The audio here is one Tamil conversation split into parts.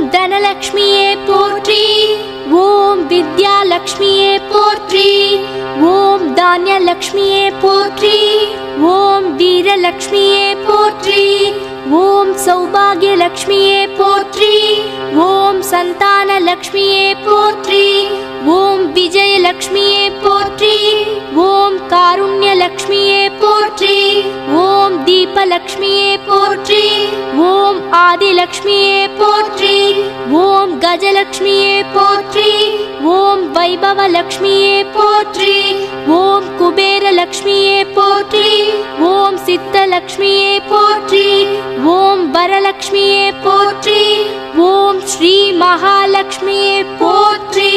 தனலக்ஷ்மியே போற்றி ஓம் வித்யாலக்ஷ்மியே போற்றி ஓம் தானியலக்ஷ்மியே போற்றி ஓம் வீரலக்ஷ்மியே போற்றி ஓம் சௌபாகியலக்ஷ்மியே போற்றி ஓம் சந்தானலக்ஷ்மியே போற்றி ஓம் விஜயலக்ஷ்மியே போற்றி ஓம் காருண்யலக்ஷ்மியே போற்றி ஓம் தீபலக்ஷ்மியே போற்றி ஓம் ஆதிலக்ஷ்மியே போற்றி ஓம் கஜலக்ஷ்மியே போற்றி ஓம் வைபவலக்ஷ்மியே போற்றி ஓம் குபேரலக்ஷ்மியே போற்றி ஓம் சித்தலக்ஷ்மியே போற்றி ஓம் வரலக்ஷ்மியே போற்றி ஓம் ஸ்ரீ மகாலக்ஷ்மியே போற்றி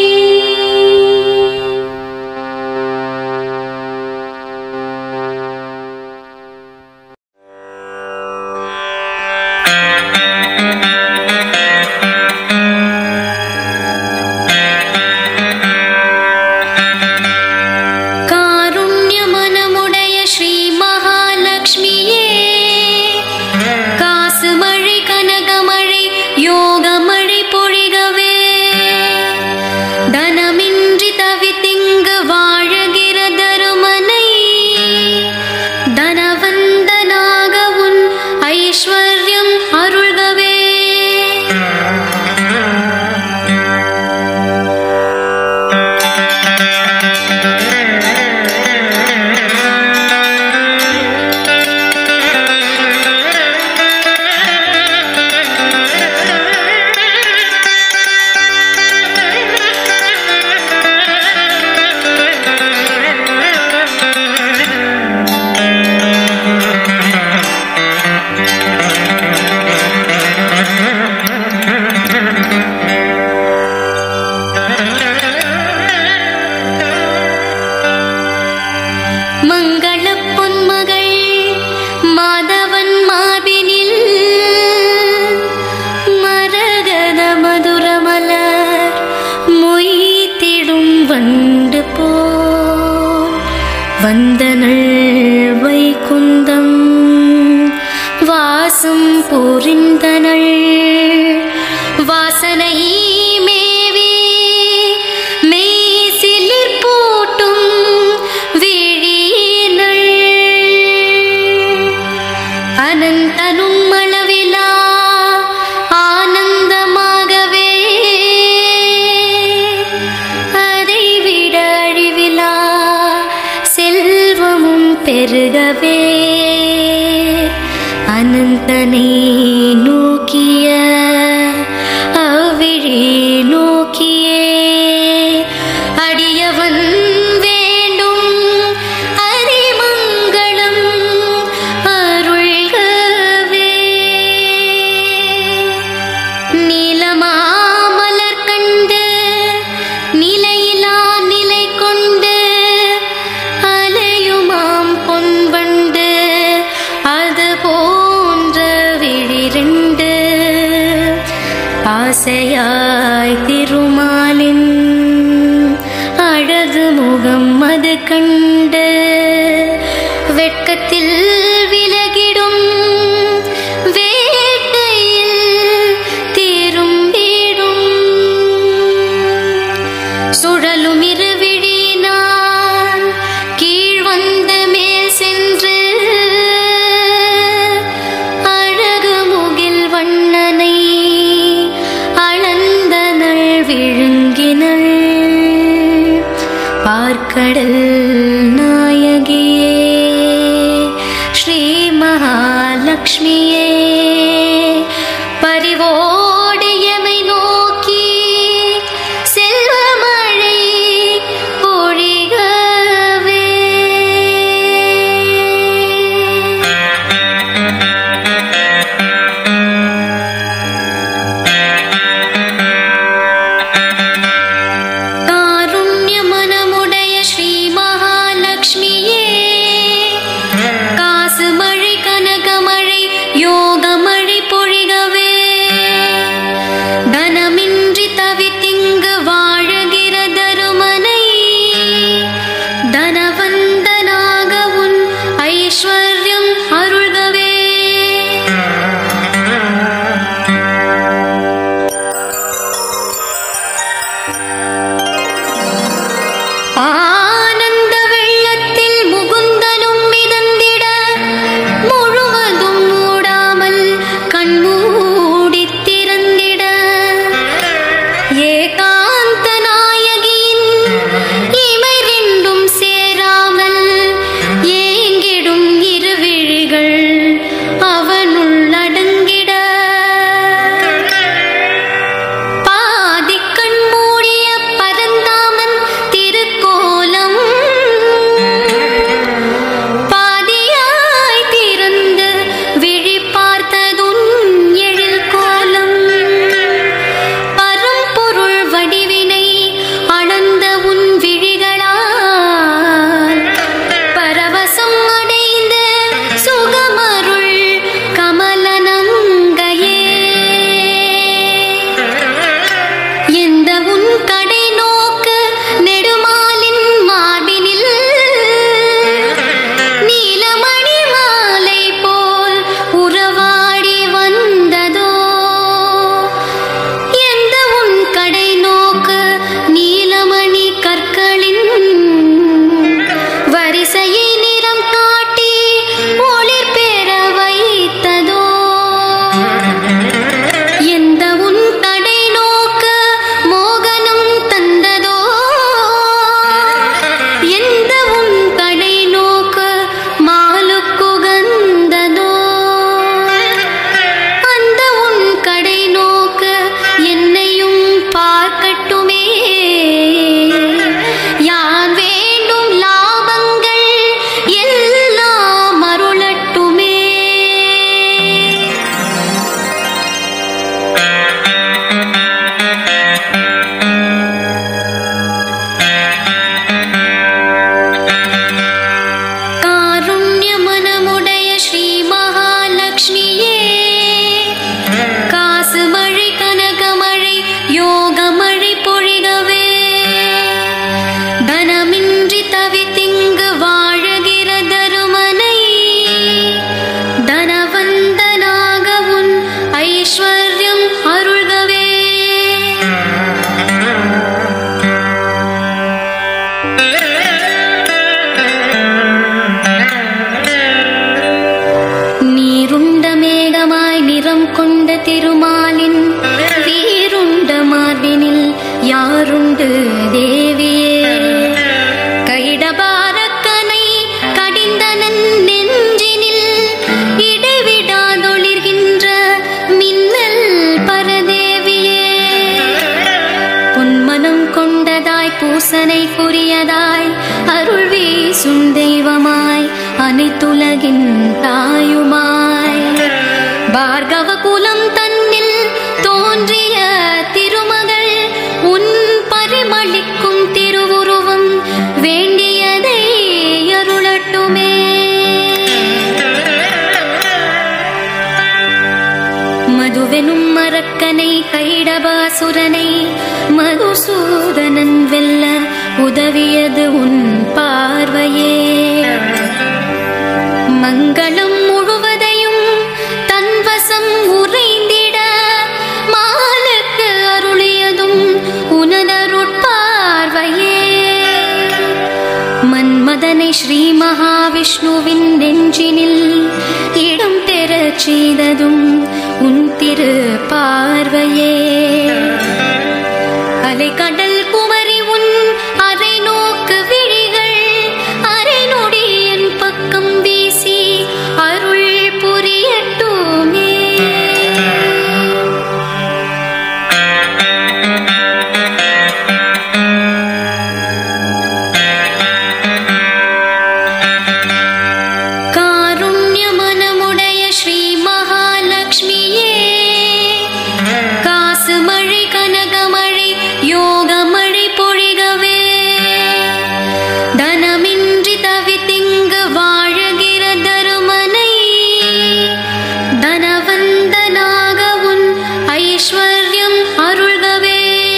காருண்யமனமுடைய ஸ்ரீ மகாலட்சுமியே காசுமழை கனகமழை யோகமழை பொழிகவே தனமின்றி தவித்திங்கு வாழுகிற தருமனை தனவந்தனாக உன் ஐஸ்வர்யம் அருள்கவே மங்கள பொன்மகள் மாதவன் மாபினில் மரகத மதுரமலர் மொய்த்திடும் வண்டு போ வந்தனள் வைகுந்தம் வாசம் புரிந்தனள் வாசனை மேவி மெய்சிலிர் பூட்டும் விழியினள் அனந்தனும் அளவிலா ஆனந்தமாகவே அதை விட அழிவிலா செல்வமும் பெருகவே அனந்தனை நோக்கிய அவ்விழி நோக்கியே அடியவன் வேண்டும் அரிமங்களம் அருள்கவே நீலமாமலர் கண்டு நிலையிலா நிலை கொண்டு அலையுமாம் பொன்வண்டு அது போன்ற விழிரண்டு ஆசையாய் திருமாலின் அழகு முகம் அது கண்டு வெட்கத்தில் விலகிடும் வேட்டையில் திரும்பிடும் சுழலும் இருவிழினால் கீழ் வந்து மேல் சென்று அழகு முகில் வண்ணனை அளந்தனள் விழுங்கினள் பார்க்கடல் நாயகியே ஸ்ரீ மகாலட்சுமியே பரிவோடு எமை நோக்கி செல்வமழை பொழிகவே காருண்யமனமுடைய ஸ்ரீ மகாலட்சுமியே நீருண்ட மேகமாய் நிறம் கொண்ட திருமாலின் வீருண்ட மார்பினில் யாருண்டு தேவியே கைடபாரக்கனை கடிந்தனன் நெஞ்சினில் இடைவிடாதொளிர்கின்ற மின்னல் பரதேவியே பொன்மனம் கொண்டதாய் பூசனை புரியதாய் அருள் வீசும் தெய்வமாய் அனைத்துலகின் தாயுமாய் பார்கவ குலம் தன்னில் தோன்றிய திருமகள் உன் பரிமளிக்கும் திருவுருவம் வேண்டியதை அருளட்டுமே மதுவெனும் மரக்கனை கைடபாசுரனை மதுசூதனன் வெல்ல உதவியது உன் பார்வையே மங்களம் முழுவதையும் தன்வசம் உறைந்திட மாலுக்கு அருளியதும் உனதருட்பார்வையே மன்மதனை ஸ்ரீ மகாவிஷ்ணுவின் நெஞ்சினில் இடம் பெறச் செய்ததும் உன் திரு பார்வையே அலைக்கடல் குமரி உன் அரை நோக்கு விழிகள் அரை நொடி என் பக்கம் வீசி அருள் புரியட்டுமே காருண்யமனமுடைய ஸ்ரீ மகாலட்சுமியே காசு மழை கனகமழை யோகமழை பொழிகவே தனமின்றி தவித்திங்கு வாழுகிற தருமனை தனவந்தனாக உன் ஐஸ்வர்யம் அருள்கவே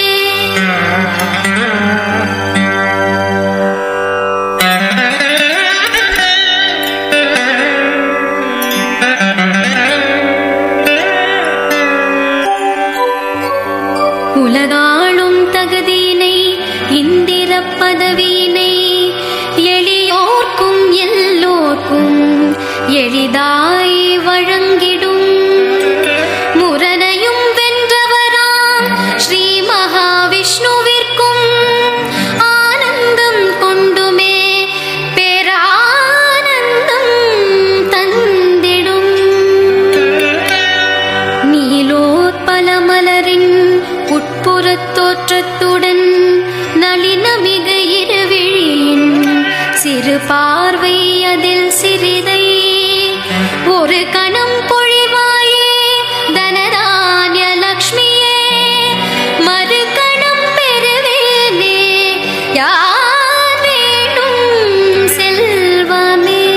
உலகாளும் தகுதியினை இந்திர பதவியினை எளியோர்க்கும் எல்லோர்க்கும் எளிதாய் வழங்கிடும் முரணையும் வென்றவராம் ஸ்ரீ மகாவிஷ்ணுவிற்கும் ஆனந்தம் கொண்டுமே பேரானந்தம் தந்திடும் நீலோத்பல மலரின் உட்புறத் தோற்றத்துடன் நளினமிகு இருவிழியின் சிறு பார்வை அதில் சிறிதை ஒரு கணம் பொழிவாயே தனதானிய லக்ஷ்மியே மறு கணம் பெறுவேனே யார் வேண்டும் செல்வமே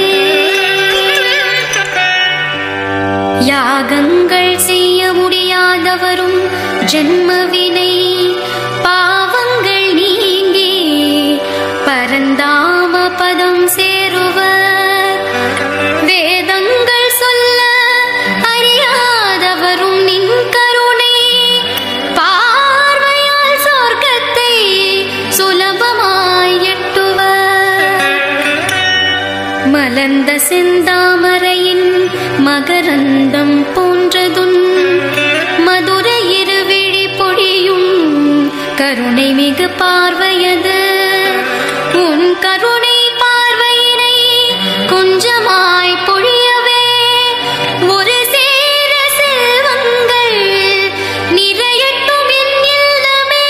யாகங்கள் செய்ய முடியாதவரும் ஜென்மவினை பாவங்கள் நீங்கி பரந்தாம பதம் சேருவர் வேதங்கள் சொல்ல அறியாதவரும் நின் கருணை பார்வையால் சொர்க்கத்தை சுலபமாய் எட்டுவர் மலர்ந்த செந்தாமரையின் மகரந்தம் போன்றதும் மதுரை இருவிழி பொழியும் கருணை மிகு பார்வையது உன் கருணை பார்வையினை கொஞ்சமாய் பொழியவே ஒரு சேர செல்வங்கள் நிறையட்டும் என் இல்லமே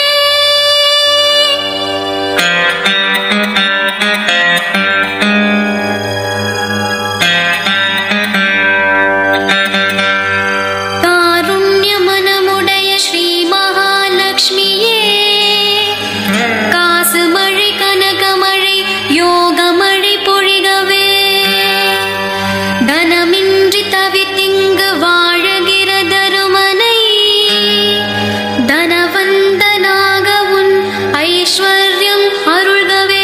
காருண்யமனமுடைய ஸ்ரீ மகாலட்சுமியே காசு மழை கனகமழை யோகமழை பொழிகவே தனமின்றி தவித்திங்கு வாழுகிற தருமனை தனவந்தனாக உன் ஐஸ்வர்யம் அருள்கவே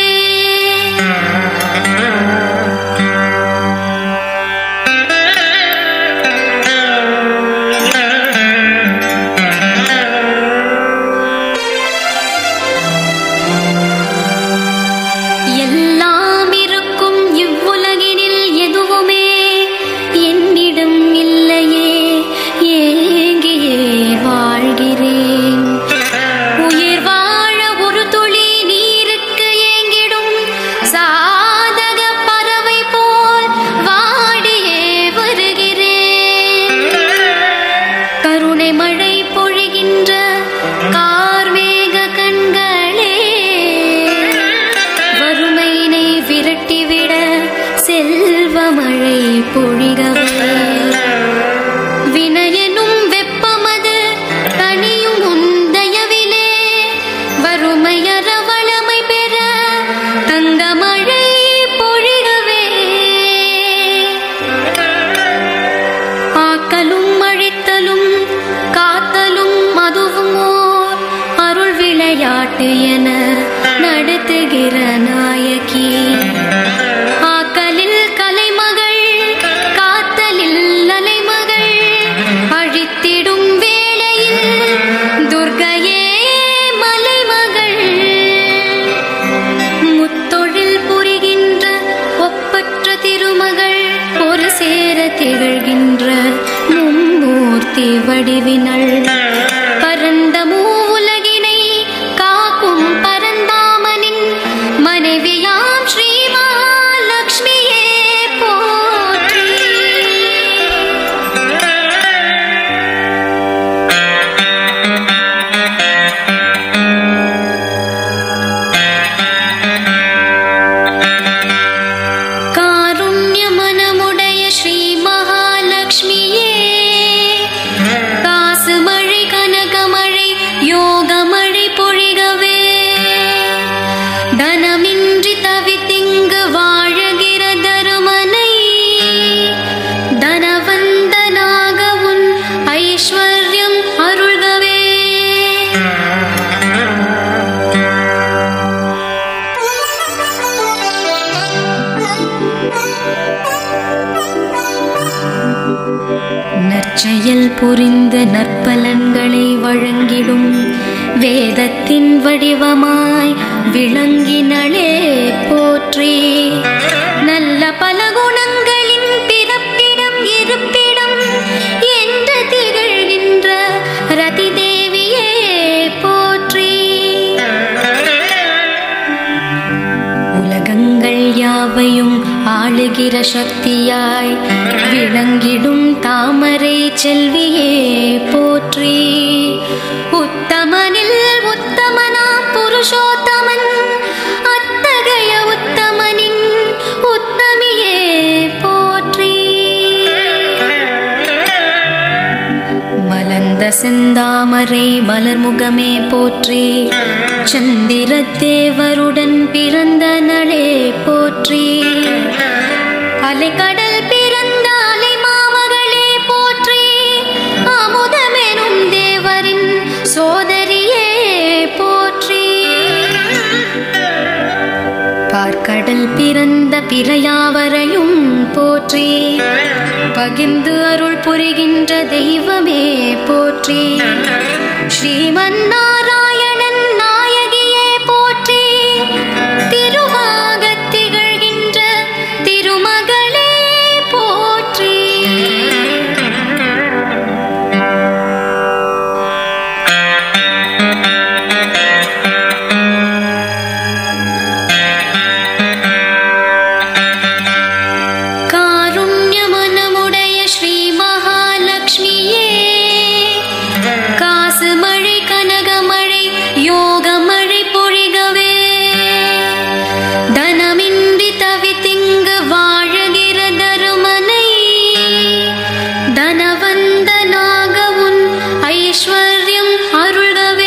எல்லாம் இருக்கும் இவ்வுலகினில் எதுவுமே என்னிடம் பொழிகவே வினையெனும் வெப்பமது தனியும் உந்தயவிலே வறுமையற வளமை பெற தங்கமழை பொழிகவே ஆக்கலும் அழித்தலும் காத்தலும் அதுவும் ஓர் அருள் விளையாட்டு என நடத்துகிற நாயகி ஆக்கலில் கலைமகள் காத்தலில் அலைமகள் அழித்திடும் வேளையில் துர்கையே மலைமகள் முத்தொழில் புரிகின்ற ஒப்பற்ற திருமகள் ஒரு சேர திகழ்கின்ற மும்மூர்த்தி வடிவினள் பரந்த மூவுலகினை காக்கும் பரந்தாமனின் மனைவியாம் ஸ்ரீ மகாலட்சுமியே போற்றி காருண்ய மனமுடைய ஸ்ரீ மகாலட்சுமியே காசு மழை கனகமழை யோகமழை பொழிகவே தனமின்றி தவித்திங்கு வாழுகிற தருமனை தனவந்தனாக உன் ஐஸ்வர்யம் அருள்கவே நற்செயல் புரிந்த நற்பலன்களை வழங்கிடும் வேதத்தின் வடிவமாய் விளங்கினளே போற்றி நல்ல பல குணங்களின் பிறப்பிடம் இருப்பிடம் என்று திகழ்கின்ற ரதி தேவியே போற்றி உலகங்கள் யாவையும் ஆளுகிற சக்தியாய் விளங்கிடும் தாமரை செல்வியே போற்றி உத்தமனில் உத்தமனாம் புருஷோத்தமன் அத்தகைய உத்தமனின் உத்தமியே போற்றி மலர்ந்த செந்தாமரை மலர்முகமே போற்றி சந்திர தேவருடன் பிறந்த நளே போற்றி அலைக்கடல் பிறந்த அலை மாமகளே போற்றி அமுதமெனும் தேவரின் சோதரியே போற்றி பார்க்கடல் பிறந்த பிறையாவரையும் போற்றி பகிர்ந்து அருள் புரிகின்ற தெய்வமே போற்றி ஸ்ரீமன் நாராயணன் நாயகியே போற்றி திருவாகத் திகழ்கின்ற திருமகளே போற்றி காருண்ய மனமுடைய ஸ்ரீ மகாலட்சுமியே காசு மழை கனகமழை யோகமழை பொழிகவே தனமின்றி தவித்திங்கு வாழுகிற தருமனை தனவந்தனாக உன் ஐஸ்வர்யம் அருள்கவே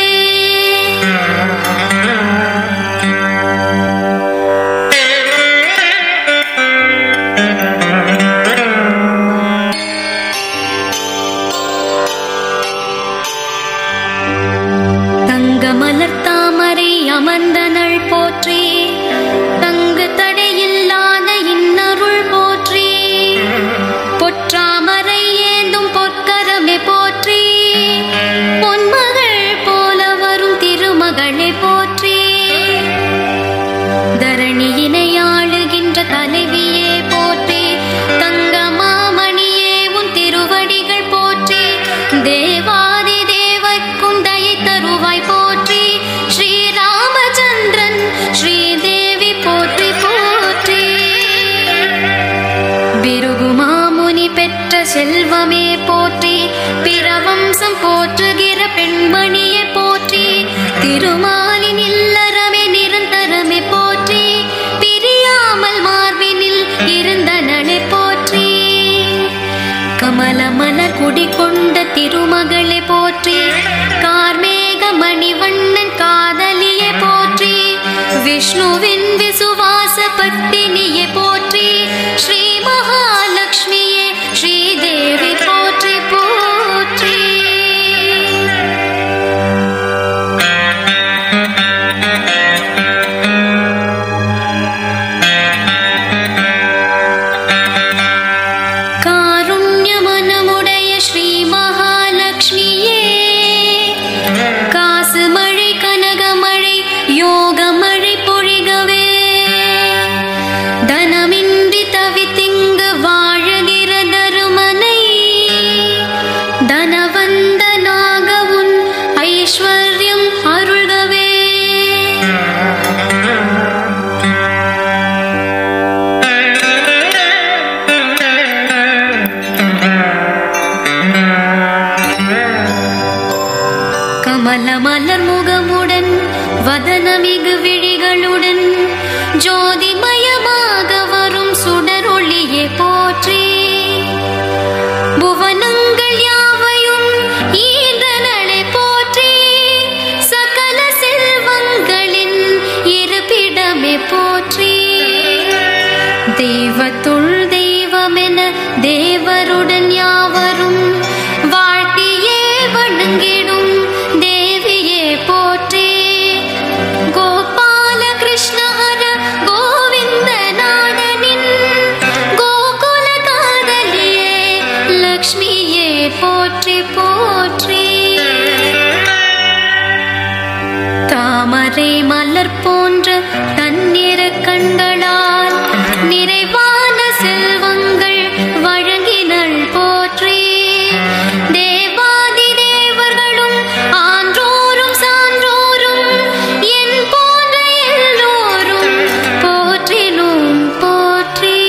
தங்க மலர் தாமரை அமர்ந்தனள் போற்றி தங்கு தடையில்லாத இன்னருள் போற்றி பொற்றாமரை ஏந்தும் பொற்கரமே போற்றி பொன்மகள் போல வரும் திருமகளே போற்றி தரணியினை ஆளுகின்ற தலைவியே போற்றி தங்க மாமணியே உன் திருவடிகள் போற்றி தேவாதி தேவர்க்கும் தயை தருவாய் போற்றி ஸ்ரீராமச்சந்திரன் ஸ்ரீதேவி போற்றி போற்றி பிருகுமாமுனி பெற்ற செல்வமே போற்றி பிரவம்சம் போற்றுகிற பெண்மணியே போற்றி திருமாலின் இல்லறமே நிரந்தரமே போற்றி பிரியாமல் மார்பினில் இருந்த நலை போற்றி கமலமல குடிகொண்ட திருமகளை போற்றி கார்மேக மணிவண்ணன் காதலியை போற்றி விஷ்ணுவின் விசுவாச பத்தினியை போற்றி ஸ்ரீ மகாலட்சுமியே ஸ்ரீதேவி போற்றி போற்றி காருண்யமனமுடைய ஸ்ரீ மகாலட்சுமியே காசு மழை கனகமழை யோகமழை பொழிகவே தனமின்றி தவித்திங்கு வாழுகிற தருமனை தனவந்தனாக உன் ஐஸ்வர்யம் அருள்கவே கமல மலர் முகமுடன் வதனமிகு விழிகளுடன் ஜோதிமயமாக வரும் சுடரொளியே போற்றி புவனங்கள் யாவையும் ஈந்தனளை போற்றி சகல செல்வங்களின் இருப்பிடமே போற்றி தெய்வத்துள் தெய்வமென தேவருடன் யாவரும் வாழ்த்தியே வணங்கிடும் தேவியே போற்றி கோபால கிருஷ்ண ஹர கோவிந்த நாடனின் கோகுல காதலியே லக்ஷ்மியே போற்றி போற்றி தாமரை மலர் போன்ற தன்னிற கண்களால் நிறைவான செல்வங்கள் வழங்கினள் போற்றி தேவாதி தேவர்களும் ஆன்றோரும் சான்றோரும் என் போன்ற எல்லோரும் போற்றினும் போற்றி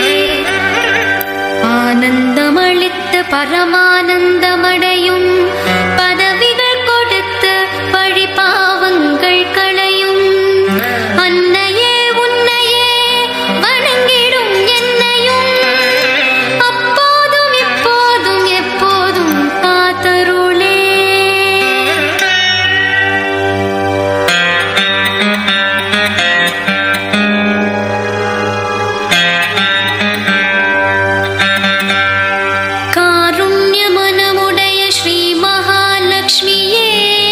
ஆனந்தமளித்து பரமானந்தமடையும் பதவிகள் கொடுத்து பழிபாவங்கள் களையும் அன்னையே உன்னையே வணங்கிடும் என்னையும் அப்போதும் இப்போதும் எப்போதும் காத்தருளே காருண்யமனமுடைய ஸ்ரீ மகாலட்சுமியே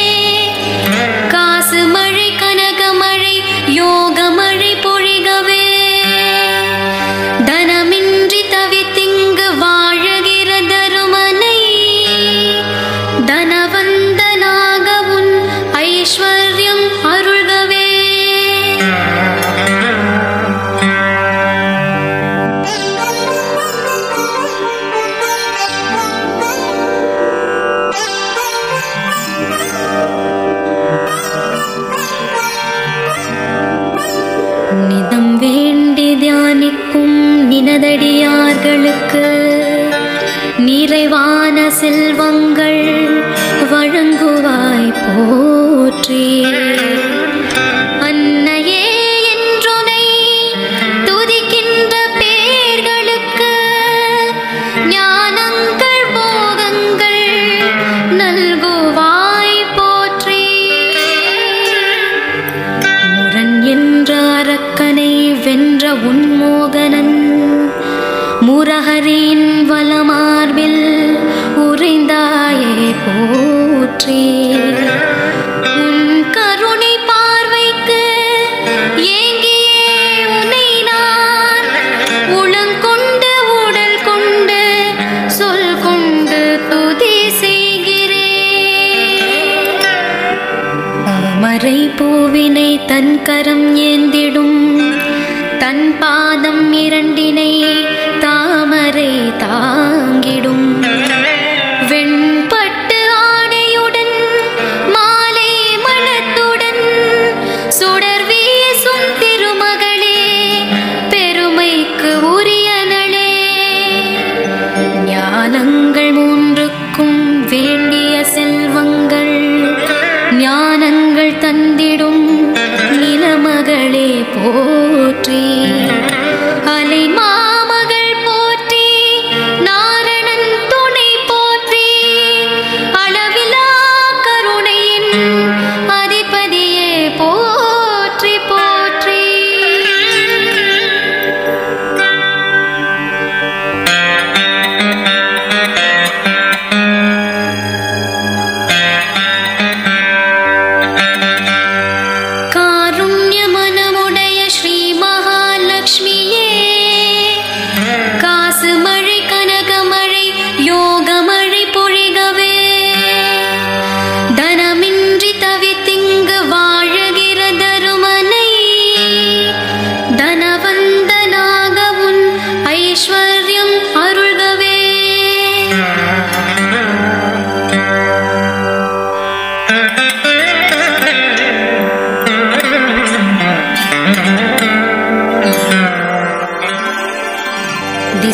காசு மழை கனகமழை யோகமழை பொழிகவே தனமின்றி தவித்திங்கு வாழுகிற தருமனை தனவந்தனாக உன் ஐஸ்வர்யம் அருள்கவே நிதம் வேண்டி தியானிக்கும் நினதடியார்களுக்கு நிறைவான செல்வங்கள் வழங்குவாய் போற்றி அன்னையே என்றுனை துதிக்கின்ற பேர்களுக்கு ஞானங்கள் போகங்கள் நல்குவாய் போற்றி முரண் என்ற அரக்கனை வென்ற உன்மோகனன் முரஹரின் வலமார்பில் உறைந்தாயே போற்றி உன் கருணை பார்வைக்கு ஏங்கியே உனை நான் உளங்கொண்டு உடல் கொண்டு சொல் கொண்டு துதி செய்கிறேன் தாமரை பூவினை தன் கரம் ஏந்திடும் தன் பாதம் இரண்டினை தாமரை தாங்கிடும் வெண்பட்டு ஆடையுடன் மாலை மணத்துடன் சுடர் வீசும் திருமகளே பெருமைக்கு உரியனளே ஞானங்கள் மூன்றுக்கும் வேண்டிய செல்வங்கள் ஞானங்கள் தந்திடும் நிலமகளே போற்றி அலை மாமகள் போற்றி நாரணன்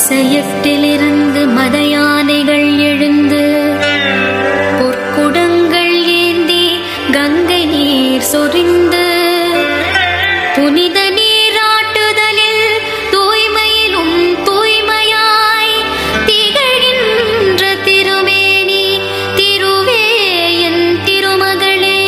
திசையெட்டிலிருந்து மத யானைகள் எழுந்து பொற்குடங்கள் ஏந்தி கங்கை நீர் சொரிந்து புனித நீராட்டுதலில் தூய்மையிலும் தூய்மையாய் திகழ்கின்ற திருமேனி திருவே என் திருமகளே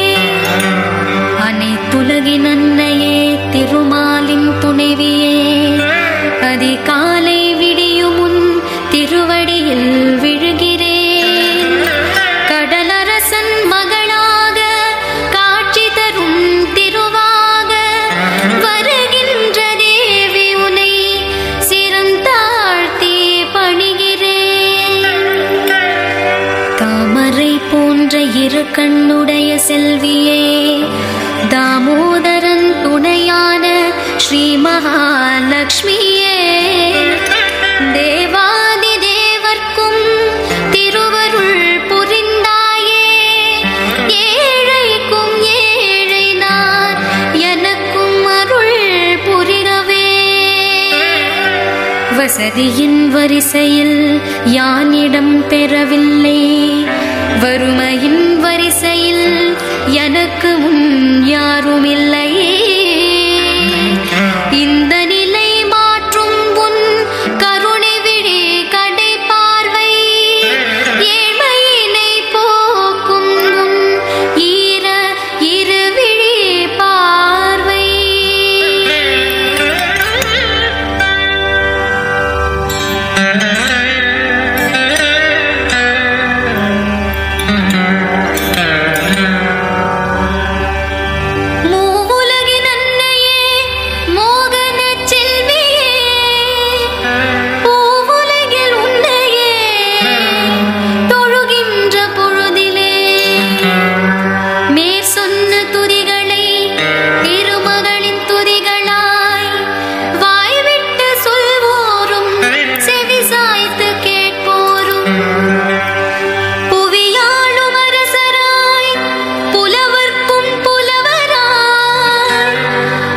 அனைத்துலகின் அன்னையே திருமாலின் துணைவியே அதிகாலை விடியும் முன் திருவடியில் விழுகிறேன் கடலரசன் மகளாக காட்சி தரும் திருவாக வருகின்ற தேவி உனை சிறந்தாழ்த்தி பணிகிறேன் தாமரை போன்ற இரு கண்ணுடைய செல்வியே தாமோதரன் துணையான ஸ்ரீ மகாலட்சுமியே தேவாதி தேவர்க்கும் திருவருள் புரிந்தாயே ஏழைக்கும் ஏழை நான் எனக்கும் அருள் புரிகவே வசதியின் வரிசையில் யானிடம் பெறவில்லை வறுமையின் வரிசையில் எனக்கு முன் யாரும் இல்லையே இந்த நிலை மாற்றும் உன் கருணை விழி கடை பார்வை ஏழ்மையினை போக்கும் உன் ஈர இருவிழி பார்வை மூவுலகின் அன்னையே மோகனச் செல்வியே பூவுலகில் உன்னையே தொழுகின்ற பொழுதிலே மேற் சொன்ன துதிகளை திருமகளின் துதிகளாய் வாய்விட்டு சொல்வோரும் செவி சாய்த்து கேட்போரும் புவியாளும் அரசராய் புலவர்க்கும் புலவராய்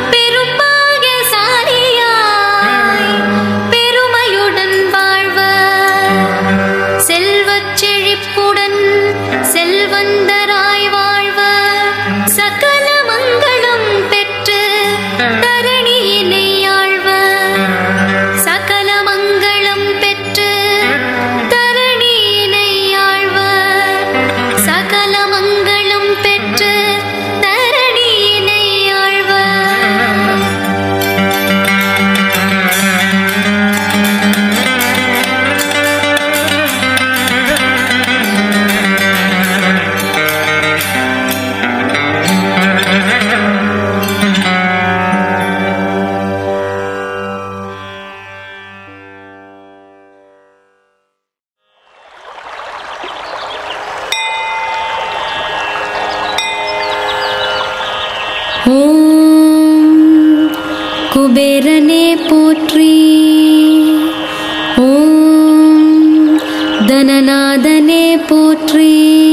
பெரும்பாகியசாலியாய் பெருமையுடன் வாழ்வர் செல்வச் செழிப்புடன் செல்வந்தராய் வாழ்வர் சகல மங்களம் பெற்று தரணியினை ஆழ்வர் சகல மங்களம் பெற்று தரணியினை ஆழ்வர் சகல மங்களம் பெற்று தரணியினை ஆழ்வர் ஓம் குபேரனே போற்றி ஓம் தனநாதனே போற்றி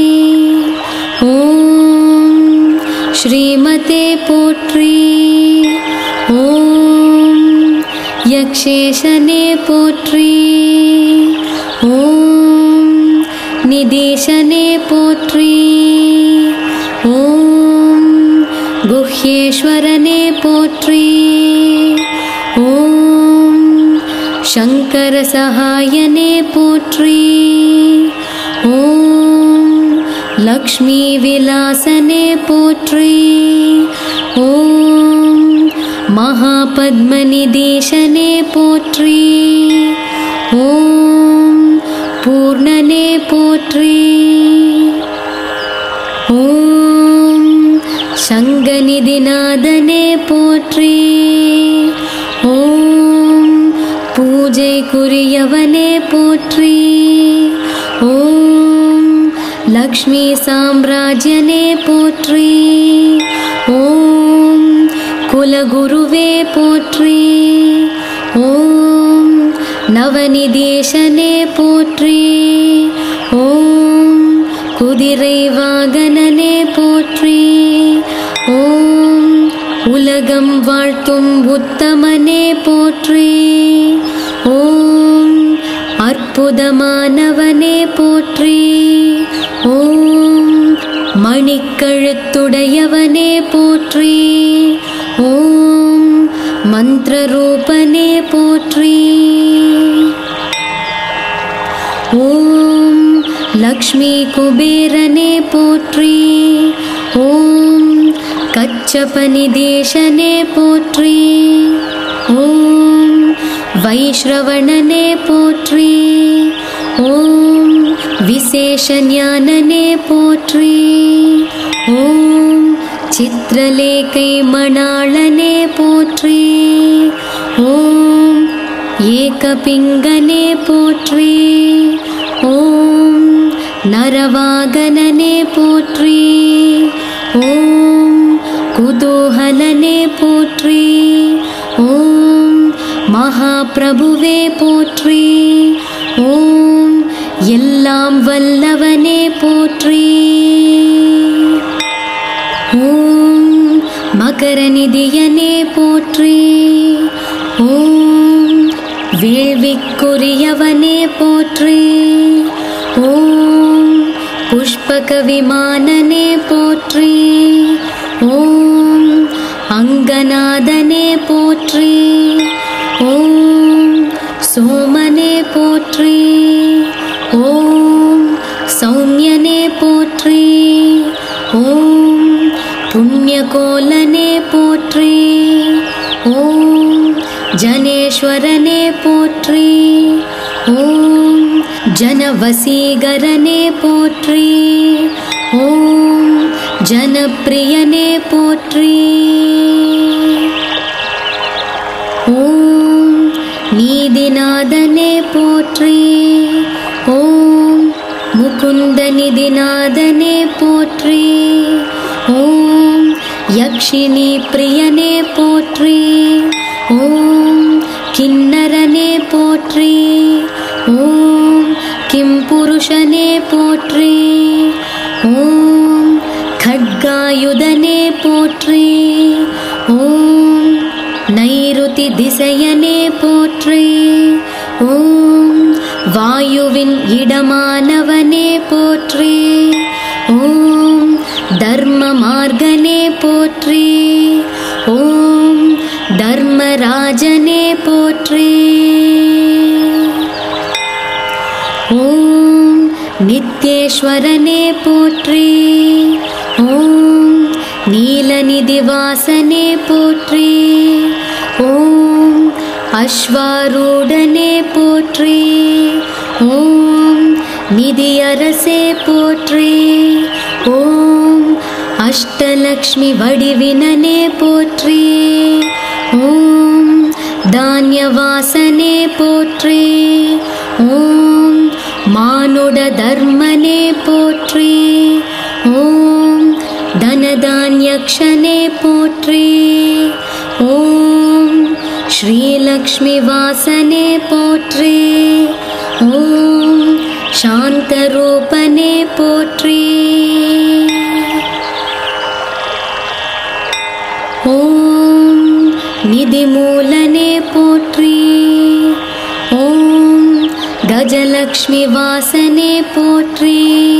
ஓம் ஸ்ரீமதே போற்றி ஓம் யக்ஷேஷனே போற்றி ஓம் நிதேசனே போற்றி ஓம் गुह्येश्वरने पोत्री ॐ शङ्करसहायने पोत्री ॐ लक्ष्मीविलासने पोत्री ॐ महापद्मनिदेशने पोत्री ॐ पूर्णने पोत्री ஓம் சங்கநிதிநாதனே போற்றி ஓம் பூஜைக்குரியவனே போற்றி ஓம் லக்ஷ்மி சாம்ராஜ்யனே போற்றி ஓம் குலகுருவே போற்றி ஓம் நவநிதேசனே போற்றி ஓம் குதிரை வாகனனே போற்றி ஓம் உலகம் வாழ்த்தும் உத்தமனே போற்றி ஓம் அற்புதமானவனே போற்றி ஓம் மணிக்கழுத்துடையவனே போற்றி ஓம் மந்திரரூபனே போற்றி ஓம் லக்ஷ்மி குபேரனே போற்றி ஓம் கச்சபனிதேசனே போற்றி ஓம் வைஷ்ரவணனே போற்றி ஓம் விசேஷஞானனே போற்றி ஓம் சித்திரலேகை மணாளனே போற்றி ஓம் ஏகபிங்கனே போற்றி ஓம் நரவாகனனே போற்றி ஓம் குதூகலனே போற்றி ஓம் மகாபிரபுவே போற்றி ஓம் எல்லாம் வல்லவனே போற்றி ஓம் மகரநிதியனே போற்றி ஓம் வேள்விக்குரியவனே போற்றி ஓம் புஷ்பக விமானனே போற்றி ஓம் அங்கநாதனே போற்றி ஓம் சோமனே போற்றி ஓம் சௌமியனே போற்றி ஓம் புண்ணியகோலனே போற்றி ஓம் ஜனேஸ்வரனே போற்றி ஓம் ஜனவசீகரனே போற்றி ஓம் ஜனப்பிரியனே போற்றி ஓம் நீதிநாதனே போற்றி ஓம் முகுந்த நிதிநாதனே போற்றி ஓம் யக்ஷினி பிரியனே போற்றி ஓம் கிண்ணரனே போற்றி ஓம் கிம் புருஷனே போற்றி ஓம் खड्गायुधने போற்றி ஓம் நைருதி திசையனே போற்றி ஓம் வாயுவின் இடமானவனே போற்றி ஓம் தர்ம மார்கனே போற்றி ஓம் தர்மராஜனே போற்றி ஓம் நித்யேஸ்வரனே போற்றி ஓம் நீலநிதிவாசனே போற்றி ஓம் அஸ்வாரூடனே போற்றி ஓம் நிதியரசே போற்றி ஓம் அஷ்டலக்ஷ்மி வடிவினனே போற்றி ஓம் தானியவாசனே போற்றி ஓம் மானுட தர்மனே போற்றி ஓம் தனதான்யக்ஷனே போற்றி ஓம் ஸ்ரீலக்ஷ்மிவாசனே போற்றி ஓம் சாந்தரூபனே போற்றி ஓம் நிதிமூலனே போற்றி ஓம் கஜலக்ஷ்மி வாசனே போற்றி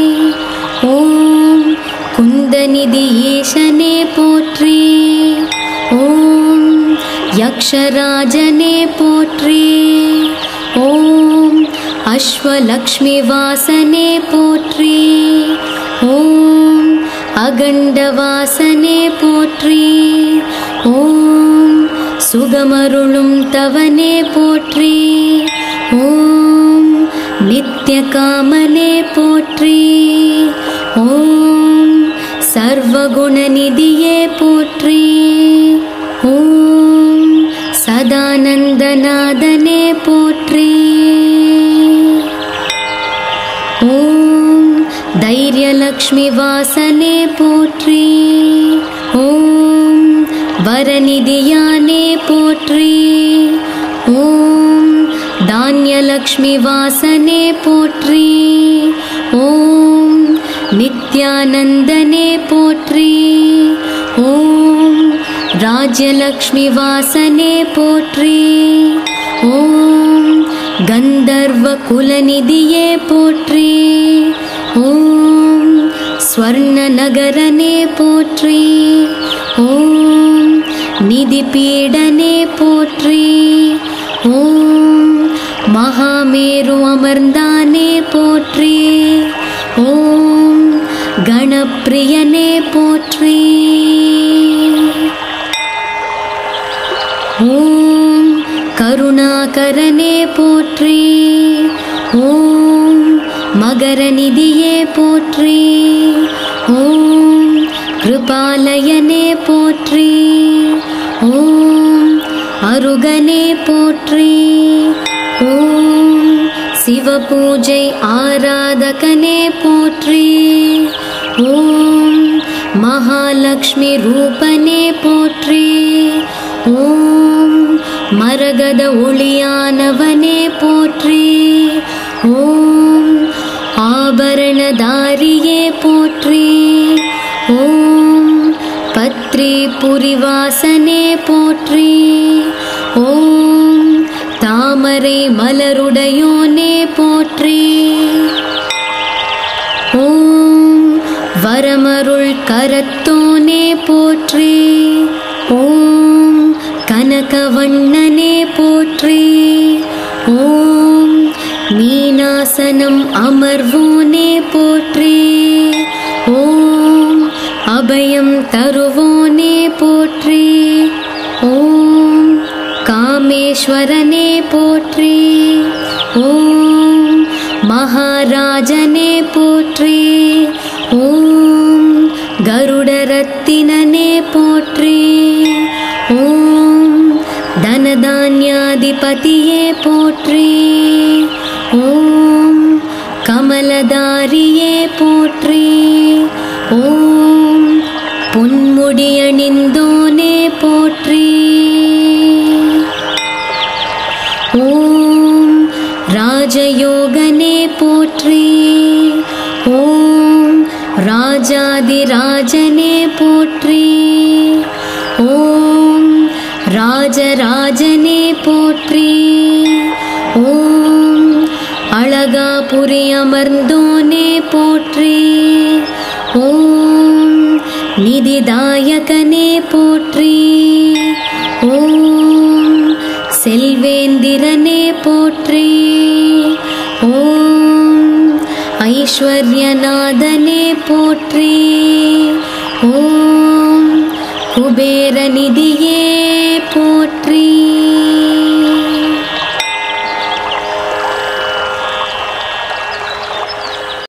ஓம் குந்தநிதி ஈசனே போற்றி ஓம் யக்ஷராஜனே போற்றி ஓம் அஸ்வலக்ஷ்மி வாசனே போற்றி ஓம் அகண்டவாசனே போற்றி ஓம் சுகமருளும் தவனே போற்றி ஓம் நித்யகாமனே போற்றி ஓம் சர்வகுணநிதியே போற்றி ஓம் சதானந்தநாதனே போற்றி ஓம் தைரியலக்ஷ்மி வாசனே போற்றி ஓம் வரநிதியானே போற்றி ஓம் தானியலக்ஷ்மி வாசனே போற்றி ஓம் நித்யானந்தனே போற்றி ஓம் ராஜ்யலக்ஷ்மி வாசனே போற்றி ஓம் கந்தர்வ குலநிதியே போற்றி ஓம் ஸ்வர்ண நகரனே போற்றி ஓம் நிதி பீடனே போற்றி ஓம் மகாமேரு அமர்ந்தானே போற்றி ஓம் கணப்பிரியனே போற்றி ஓம் கருணாகரனே போற்றி ஓம் மகரநிதியே போற்றி ஓம் கிருபாலயனே போற்றி ஓம் அருகனே போற்றி ஓம் சிவபூஜை ஆராதகனே போற்றி ஓம் மகாலட்சுமி ரூபனே போற்றி ஓம் மரகத ஒளியானவனே போற்றி ஓம் ஆபரணதாரியே போற்றி ஓம் பத்ரி புரிவாசனே போற்றி ஓம் தாமரை மலருடையோனே போற்றி ஓம் வரமருள் கரத்தோனே போற்றி ஓம் கனகவண்ணனே போற்றி ஓம் மீனாசனம் அமர்வோனே போற்றி ஓம் அபயம் தருவோனே போற்றி ஓம் காமேஸ்வரனே போற்றி ஓம் மகாராஜனே போற்றி ஓம் கருடரத்தினனே போற்றி ஓம் தனதான்யாதிபதியே போற்றி ஓம் கமலதாரியே போற்றி ஓம் பொன்முடியணிந்தோனே போற்றி ஓம் ராஜயோகனே போற்றி ஓம் ராஜாதிராஜனே போற்றி ஓம் ராஜராஜனே போற்றி ஓம் அழகாபுரி அமர்ந்தோனே போற்றி ஓம் நிதிதாயகனே போற்றி ஓம் செல்வேந்திரனே போற்றி ஓம் ஐஸ்வர்யநாதனே போற்றி ஓம் குபேரநிதியே போற்றி